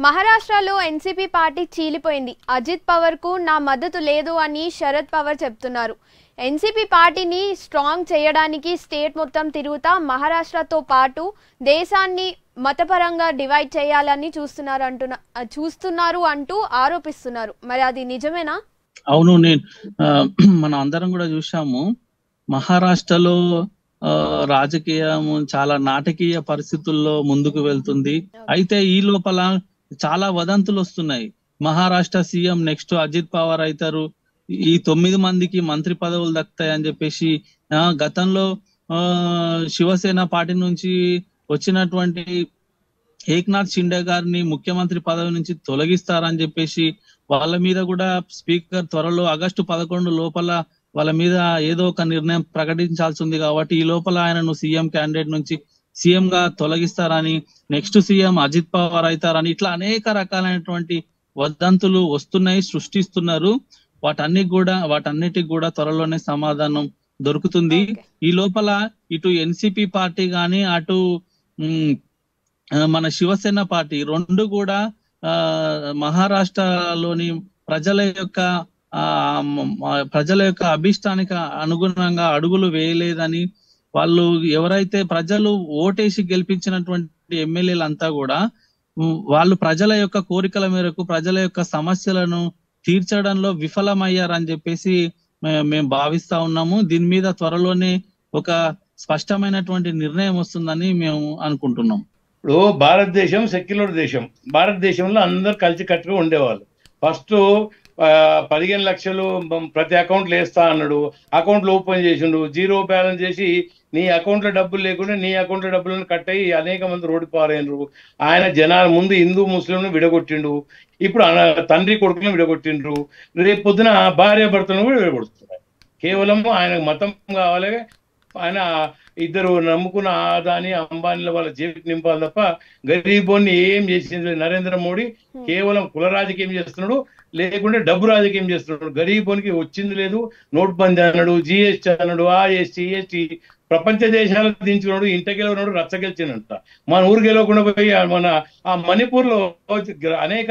మహారాష్ట్రలో NCP party చీలిపోయింది అజిత్ పవర్ కు నా మద్దతు లేదు అని శరద్ పవార్ చెప్తున్నారు ఎన్సీపీ పార్టీని స్ట్రాంగ్ చేయడానికి స్టేట్ మొత్తం తిరుగుతా మహారాష్ట్రతో పాటు దేశాన్ని మతపరంగా డివైడ్ చేయాలని చూస్తున్నారు అంటున్న చూస్తున్నారు అంటూ ఆరోపిస్తున్నారు మరి అది నిజమేనా అవును నేను ఆ, మనం అందరం కూడా చూసాము మహారాష్ట్రలో ఆ, రాజకీయము చాలా నాటకీయ పరిస్థితుల్లో ముందుకు వెళ్తుంది అయితే ఈ లోపల చాలా వదంతులు వస్తున్నాయి మహారాష్ట్ర సీఎం నెక్స్ట్ అజిత్ పవార్ అవుతారు ఈ తొమ్మిది మందికి మంత్రి పదవులు దక్కుతాయి అని చెప్పేసి ఆ, గతంలో ఆ, శివసేన పార్టీ నుంచి వచ్చినటువంటి ఏక్నాథ్ షిండే గారిని ముఖ్యమంత్రి పదవి నుంచి తొలగిస్తారని చెప్పేసి వాళ్ళ మీద కూడా స్పీకర్ త్వరలో ఆగస్టు పదకొండు లోపల వాళ్ళ మీద ఏదో ఒక నిర్ణయం ప్రకటించాల్సి ఉంది కాబట్టి ఈ లోపల ఆయనను సీఎం క్యాండిడేట్ నుంచి సీఎం గా తొలగిస్తారని నెక్స్ట్ సీఎం అజిత్ పవార్ అవుతారని ఇట్లా అనేక రకాలైనటువంటి వదంతులు వస్తున్నాయి సృష్టిస్తున్నారు వాటన్ని కూడా వాటన్నిటికి కూడా త్వరలోనే సమాధానం దొరుకుతుంది Okay. ఈ లోపల ఇటు ఎన్సిపి పార్టీ గాని అటు ఉమ్, ఆ, మన శివసేన పార్టీ రెండు కూడా ఆ మహారాష్ట్రలోని ప్రజల యొక్క ఆ మ- మ- ప్రజల యొక్క అభిష్టానికి అనుగుణంగా అడుగులు వేయలేదని వాళ్ళు ఎవరైతే ప్రజలు ఓటేసి గెలిపించినటువంటి ఎమ్మెల్యేలు అంతా కూడా ఉమ్, వాళ్ళు ప్రజల యొక్క కోరికల మేరకు ప్రజల యొక్క సమస్యలను తీర్చడంలో విఫలమయ్యారని చెప్పేసి మే- మేము భావిస్తా ఉన్నాము దీని మీద త్వరలోనే ఒక స్పష్టమైనటువంటి నిర్ణయం వస్తుందని మేము అనుకుంటున్నాం ఇప్పుడు భారతదేశం సెక్యులర్ దేశం భారతదేశంలో అందరు కలిసి కట్టుగా ఉండేవాళ్ళు ఫస్ట్ పదిహేను లక్షలు బం- ప్రతి అకౌంట్లో వేస్తా అన్నాడు అకౌంట్లు ఓపెన్ చేసిండు జీరో బ్యాలెన్స్ చేసి నీ అకౌంట్లో డబ్బులు లేకుండా నీ అకౌంట్లో డబ్బులను కట్ అయ్యి అనేక మంది రోడ్డు పారైనరు ఆయన జనాల ముందు హిందూ ముస్లింను విడగొట్టిండు ఇప్పుడు అన- తండ్రి కొడుకులను విడగొట్టిండ్రు రేపు పొద్దున భార్య భర్తలను కూడా విడగొడుతున్నారు కేవలం ఆయనకు మతం కావాలి ఆయన ఇద్దరు నమ్ముకున్న ఆదాని అంబానీల వాళ్ళ జీవితం నింపాలి తప్ప గరీబోన్ని ఏం చేసింది లేదు. నరేంద్ర మోడీ కేవలం కుల రాజకీయం చేస్తున్నాడు లేకుంటే డబ్బు రాజకీయం చేస్తున్నాడు గరీబోనికి వచ్చింది లేదు నోట్ బందీ అన్నాడు జిఎస్టీ అన్నాడు ఆ ఎస్టీ ఎస్టీ ప్రపంచ దేశాలు దించుకున్నాడు ఇంట గెలవనాడు రచ్చ గెలిచినంత మన ఊరు గెలవకుండా పోయి ఆ మన ఆ మణిపూర్ లో అనేక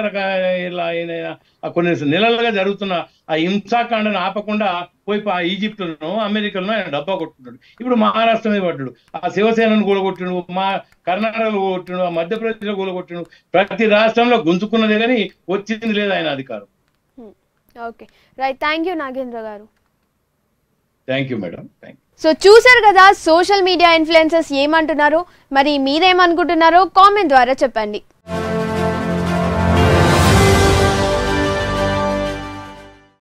రకాల కొన్ని నెలలుగా జరుగుతున్న ఆ హింసాకాండను ఆపకుండా పోయి ఆ ఈజిప్ట్ లోనో అమెరికాలోనో ఆయన డబ్బా కొట్టుకుంటాడు ఇప్పుడు మహారాష్ట్ర మీద పడ్డాడు ఆ శివసేనను కూలగొట్టిండు మా కర్ణాటకలో కొట్టిండు ఆ మధ్యప్రదేశ్లో కూలగొట్టిండు ప్రతి రాష్ట్రంలో గుంజుకున్నదే కానీ వచ్చింది లేదు ఆయన అధికారం okay right thank you Nagendra గారు థ్యాంక్ యూ మేడం థ్యాంక్ సో చూసారు కదా సోషల్ మీడియా ఇన్ఫ్లుయెన్సర్స్ ఏమంటున్నారో మరి మీరేమనుకుంటున్నారో కామెంట్ ద్వారా చెప్పండి